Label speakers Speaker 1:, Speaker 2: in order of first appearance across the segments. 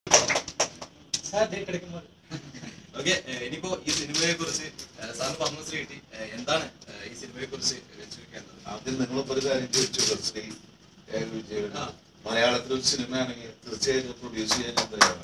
Speaker 1: Okay ഇനിയിപ്പോ ഈ സിനിമയെ കുറിച്ച് സാറിന് പത്മശ്രീ കിട്ടി ഏഹ്, എന്താണ് ഏഹ്, ഈ സിനിമയെ കുറിച്ച് ചോദിക്കേണ്ടത്
Speaker 2: ആദ്യം നിങ്ങളിപ്പോ ഒരു കാര്യം ചോദിച്ചു ശ്രീ എ. വിജയൻ
Speaker 1: ആ.
Speaker 2: മലയാളത്തിൽ ഒരു സിനിമയാണെങ്കിൽ തീർച്ചയായും പ്രൊഡ്യൂസ് ചെയ്യാൻ ഞാൻ തയ്യാറാണ്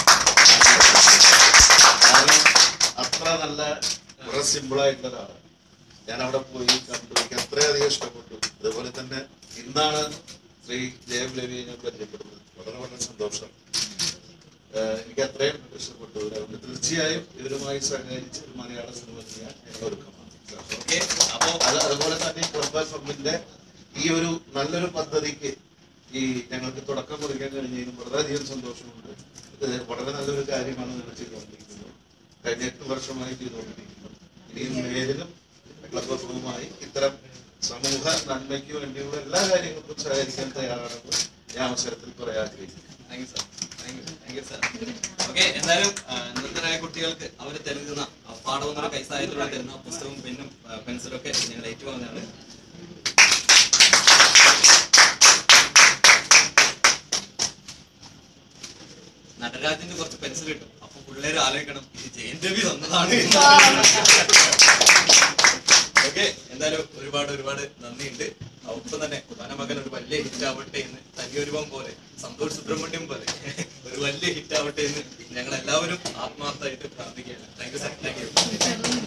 Speaker 2: കാരണം അത്ര നല്ല വളരെ സിമ്പിൾ ആയിട്ടുള്ള ഒരാളാണ് ഞാൻ അവിടെ പോയി കണ്ടു എനിക്ക് അത്രയധികം ഇഷ്ടപ്പെട്ടു അതുപോലെ തന്നെ ഇന്നാണ് ശ്രീ ജയം രവിയെ ഞാൻ പരിചയപ്പെടുന്നത് വളരെ വളരെ സന്തോഷം ഏഹ് എനിക്ക് അത്രയും ഇഷ്ടപ്പെട്ടു അതുകൊണ്ട് തീർച്ചയായും ഇവരുമായി സഹകരിച്ച് ഒരു മലയാള സിനിമ ചെയ്യാൻ ഞങ്ങൾ ഒരുക്കമാണ്
Speaker 1: ഓക്കെ അപ്പോ
Speaker 2: അത് അതുപോലെ തന്നെ ഈ കുടുംബ ഫണ്ടിന്റെ ഈ ഒരു നല്ലൊരു പദ്ധതിക്ക് ഈ ഞങ്ങൾക്ക് തുടക്കം കുറിക്കാൻ കഴിഞ്ഞതിലും വളരെയധികം സന്തോഷമുണ്ട് ഇത് വളരെ നല്ലൊരു കാര്യമാണ് നിങ്ങൾ ചെയ്തുകൊണ്ടിരിക്കുന്നത് കഴിഞ്ഞ എട്ട് വർഷമായി ചെയ്തുകൊണ്ടിരിക്കുന്നു ഇനിയും മേലിലും ക്ലബ് എഫുമായി ഇത്തരം സമൂഹ നന്മയ്ക്ക് വേണ്ടിയുള്ള എല്ലാ കാര്യങ്ങൾക്കും സഹകരിക്കാൻ തയ്യാറാണെന്ന് ഞാൻ അവസരത്തിൽ പറയാൻ ആഗ്രഹിക്കുന്നു
Speaker 1: thank you sir thank you thank you sir okay എന്തായാലും ആ, നിർദ്ധരായ കുട്ടികൾക്ക് അവർ തരുന്ന ആ, പാഠവും കൈസായത്തിലൂടെ തരുന്ന പുസ്തകവും പെന്നും പെൻസിലും ഒക്കെ ഞങ്ങൾ ഏറ്റുവാങ്ങുന്നതാണ് നടരാജന്റെ കുറച്ച് പെൻസിൽ കിട്ടും അപ്പൊ പിള്ളേര് ആലോചിക്കണം ഇത് ജയൻ രവി തന്നതാണ് ഓക്കെ എന്തായാലും ഒരുപാട് ഒരുപാട് നന്ദിയുണ്ട് ഒപ്പം തന്നെ വനമകൻ ഒരു വലിയ ഹിറ്റ് ആവട്ടെ എന്ന് തനിയൊരുവം പോലെ സന്തോഷ് സുബ്രഹ്മണ്യം പോലെ ഒരു വലിയ ഹിറ്റ് ആവട്ടെ എന്ന് ഞങ്ങൾ എല്ലാവരും ആത്മാർത്ഥമായിട്ട് പ്രാർത്ഥിക്കുകയാണ് thank you sir thank U